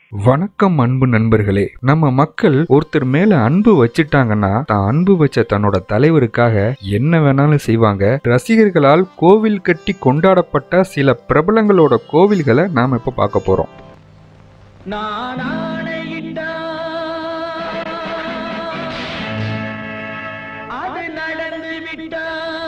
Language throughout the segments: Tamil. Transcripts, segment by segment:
வணக்கம் அன்பு நண்பர்களே நம்ம மக்கள் ஒருத்தர் மேல அன்பு வச்சிட்டாங்கன்னா தான் அன்பு வச்ச தன்னோட தலைவருக்காக என்ன வேணாலும் செய்வாங்க ரசிகர்களால் கோவில் கட்டி கொண்டாடப்பட்ட சில பிரபலங்களோட கோவில்களை நாம இப்ப பார்க்க போறோம் நான் ஆணையிட்டா அது நடந்து விட்டா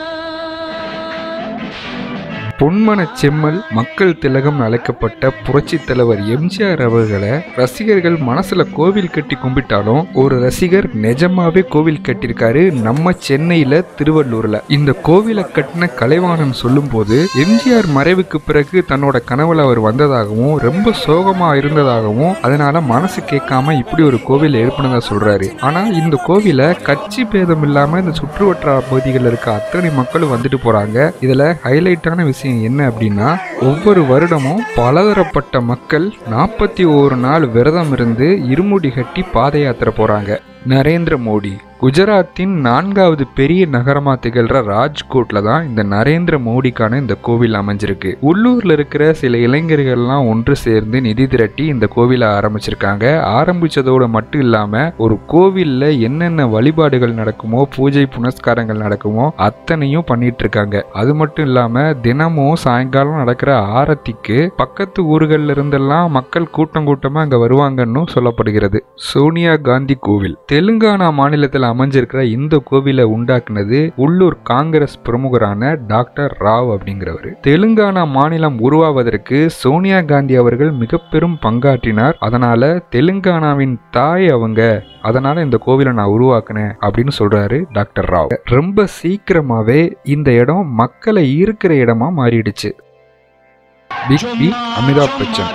பொன்மன செம்மல் மக்கள் திலகம் அழைக்கப்பட்ட புரட்சி தலைவர் எம்ஜிஆர் அவர்களை ரசிகர்கள் மனசுல கோவில் கட்டி கும்பிட்டாலும் ஒரு ரசிகர் நிஜமாவே கோவில் கட்டியிருக்காரு நம்ம சென்னையில திருவள்ளூர்ல இந்த கோவிலை கட்டின கலைவாணன் சொல்லும்போது எம்ஜிஆர் மறைவுக்கு பிறகு தன்னோட கனவுல அவர் வந்ததாகவும் ரொம்ப சோகமா இருந்ததாகவும் அதனால மனசு கேட்காம இப்படி ஒரு கோவில் எழுப்பினதா சொல்றாரு ஆனா இந்த கோவிலை கட்சி பேதம் இல்லாம இந்த சுற்றுவட்டார பகுதிகளில் இருக்க அத்தனை மக்களும் வந்துட்டு போறாங்க இதுல ஹைலைட்டான விஷயம் என்ன அப்படின்னா ஒவ்வொரு வருடமும் பலதரப்பட்ட மக்கள் நாற்பத்தி ஒரு நாள் விரதம் இருந்து இருமுடி கட்டி பாத யாத்திரை போறாங்க நரேந்திர மோடி குஜராத்தின் நான்காவது பெரிய நகரமா திகழ்ற ராஜ்கோட்ல தான் இந்த நரேந்திர மோடிக்கான இந்த கோவில் அமைஞ்சிருக்கு உள்ளூர்ல இருக்கிற சில இளைஞர்கள்லாம் ஒன்று சேர்ந்து நிதி திரட்டி இந்த கோவிலை ஆரம்பிச்சிருக்காங்க ஆரம்பிச்சதோட மட்டும் இல்லாம ஒரு கோவில்ல என்னென்ன வழிபாடுகள் நடக்குமோ பூஜை புனஸ்காரங்கள் நடக்குமோ அத்தனையும் பண்ணிட்டு இருக்காங்க அது மட்டும் இல்லாம தினமும் சாயங்காலம் நடக்கிற ஆரத்திக்கு பக்கத்து ஊர்கள்ல இருந்தெல்லாம் மக்கள் கூட்டம் கூட்டமா அங்க வருவாங்கன்னு சொல்லப்படுகிறது சோனியா காந்தி கோவில் தெலுங்கானா மாநிலத்தில் அமைஞ்சிருக்கிற இந்த கோவிலை உண்டாக்குனது உள்ளூர் காங்கிரஸ் பிரமுகரான டாக்டர் ராவ் அப்படிங்கிறவர் தெலுங்கானா மாநிலம் உருவாவதற்கு சோனியா காந்தி அவர்கள் மிக பெரும் பங்காற்றினார் அதனால தெலுங்கானாவின் தாய் அவங்க அதனால இந்த கோவிலை நான் உருவாக்குனேன் அப்படின்னு சொல்றாரு டாக்டர் ராவ் ரொம்ப சீக்கிரமாவே இந்த இடம் மக்களை ஈர்க்கிற இடமா மாறிடுச்சு பிக் பி அமிதாப் பச்சன்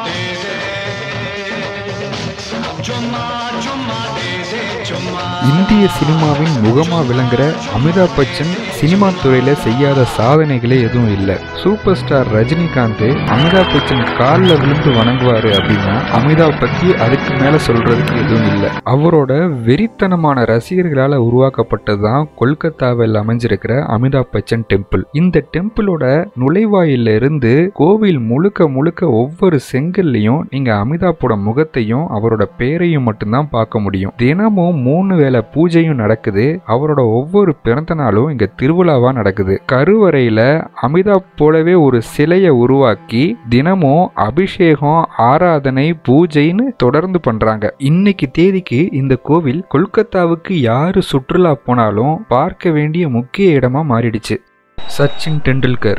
இந்திய சினிமாவின் முகமா விளங்குற அமிதாப் பச்சன் சினிமா துறையில செய்யாத சாதனைகளே எதுவும் இல்லை சூப்பர் ஸ்டார் ரஜினிகாந்த் அமிதாப் பச்சன் காலில் விழுந்து வணங்குவாரு அப்படின்னா அமிதாப் பத்தி அதுக்கு மேல சொல்றதுக்கு எதுவும் இல்லை அவரோட வெறித்தனமான ரசிகர்களால உருவாக்கப்பட்டதுதான் கொல்கத்தாவில் அமைஞ்சிருக்கிற அமிதாப் பச்சன் டெம்பிள் இந்த டெம்பிளோட நுழைவாயில இருந்து கோவில் முழுக்க முழுக்க ஒவ்வொரு செங்கல்லையும் நீங்க அமிதாப்போட முகத்தையும் அவரோட பேரையும் மட்டும்தான் பார்க்க முடியும் தினமும் மூணு வேளை பூஜையும் நடக்குது அவரோட ஒவ்வொரு பிறந்த நாளும் இங்க திருவிழாவா நடக்குது கருவறையில அமிதாப் போலவே ஒரு சிலையை உருவாக்கி தினமும் அபிஷேகம் ஆராதனை பூஜைன்னு தொடர்ந்து பண்றாங்க இன்னைக்கு தேதிக்கு இந்த கோவில் கொல்கத்தாவுக்கு யாரு சுற்றுலா போனாலும் பார்க்க வேண்டிய முக்கிய இடமா மாறிடுச்சு Sachin Tendulkar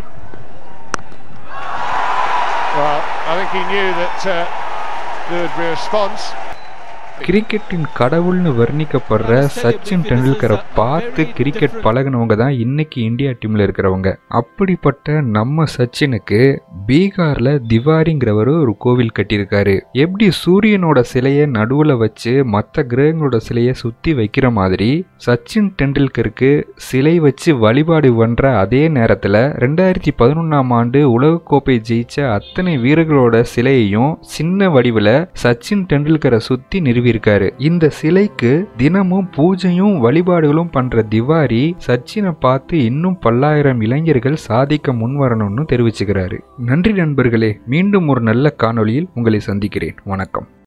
Well, I think he knew that uh, there would be a response. கிரிக்கெட்டின் கடவுள்னு வர்ணிக்கப்படுற சச்சின் டெண்டுல்கரை பார்த்து கிரிக்கெட் பழகினவங்க தான் இன்னைக்கு இந்தியா டீம்ல இருக்கிறவங்க அப்படிப்பட்ட நம்ம சச்சினுக்கு பீகார்ல திவாரிங்கிறவர் ஒரு கோவில் கட்டியிருக்காரு எப்படி சூரியனோட சிலையை நடுவுல வச்சு மற்ற கிரகங்களோட சிலையை சுத்தி வைக்கிற மாதிரி சச்சின் டெண்டுல்கருக்கு சிலை வச்சு வழிபாடு பண்ற அதே நேரத்துல ரெண்டாயிரத்தி பதினொன்னாம் ஆண்டு உலகக்கோப்பை ஜெயிச்ச அத்தனை வீரர்களோட சிலையையும் சின்ன வடிவில் சச்சின் டெண்டுல்கரை சுத்தி நிறுவியிருக்காரு இந்த சிலைக்கு தினமும் பூஜையும் வழிபாடுகளும் பண்ற திவாரி சச்சினை பார்த்து இன்னும் பல்லாயிரம் இளைஞர்கள் சாதிக்க முன்வரணும்னு தெரிவிச்சுக்கிறாரு நன்றி நண்பர்களே மீண்டும் ஒரு நல்ல காணொளியில் உங்களை சந்திக்கிறேன் வணக்கம்